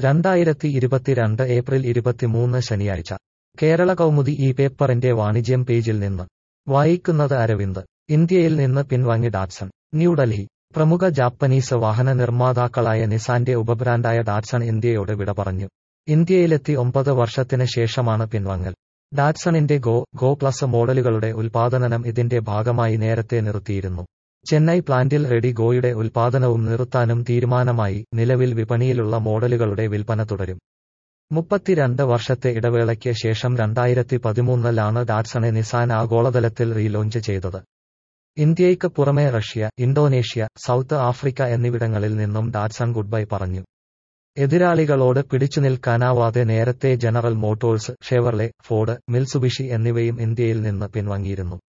രണ്ടായിരത്തി ഇരുപത്തിരണ്ട് ഏപ്രിൽ ഇരുപത്തിമൂന്ന് ശനിയാഴ്ച കേരള കൗമുദി ഈ പേപ്പറിന്റെ വാണിജ്യം പേജിൽ നിന്ന് വായിക്കുന്നത് അരവിന്ദ് ഇന്ത്യയിൽ നിന്ന് പിൻവാങ്ങി ഡാറ്റ്സൺ ന്യൂഡൽഹി പ്രമുഖ ജാപ്പനീസ് വാഹന നിർമ്മാതാക്കളായ നിസാന്റെ ഉപബ്രാൻഡായ ഡാറ്റ്സൺ ഇന്ത്യയോട് വിട പറഞ്ഞു ഇന്ത്യയിലെത്തി ഒമ്പത് വർഷത്തിന് ശേഷമാണ് പിൻവാങ്ങൽ ഡാറ്റ്സണിന്റെ ഗോ ഗോ പ്ലസ് മോഡലുകളുടെ ഉൽപാദനം ഇതിന്റെ ഭാഗമായി നേരത്തെ നിർത്തിയിരുന്നു ചെന്നൈ പ്ലാന്റിൽ റെഡി ഗോയുടെ ഉൽപാദനവും നിർത്താനും തീരുമാനമായി നിലവിൽ വിപണിയിലുള്ള മോഡലുകളുടെ വിൽപ്പന തുടരും മുപ്പത്തിരണ്ട് വർഷത്തെ ഇടവേളയ്ക്ക് ശേഷം രണ്ടായിരത്തി പതിമൂന്നിലാണ് ഡാറ്റ്സണെ നിസാൻ ആഗോളതലത്തിൽ റീലോഞ്ച് ചെയ്തത് ഇന്ത്യയ്ക്ക് പുറമെ റഷ്യ ഇന്തോനേഷ്യ സൗത്ത് ആഫ്രിക്ക എന്നിവിടങ്ങളിൽ നിന്നും ഡാറ്റ്സൺ ഗുഡ്ബൈ പറഞ്ഞു എതിരാളികളോട് പിടിച്ചുനിൽക്കാനാവാതെ നേരത്തെ General Motors Chevrolet Ford Mitsubishi എന്നിവയും ഇന്ത്യയിൽ നിന്ന് പിൻവാങ്ങിയിരുന്നു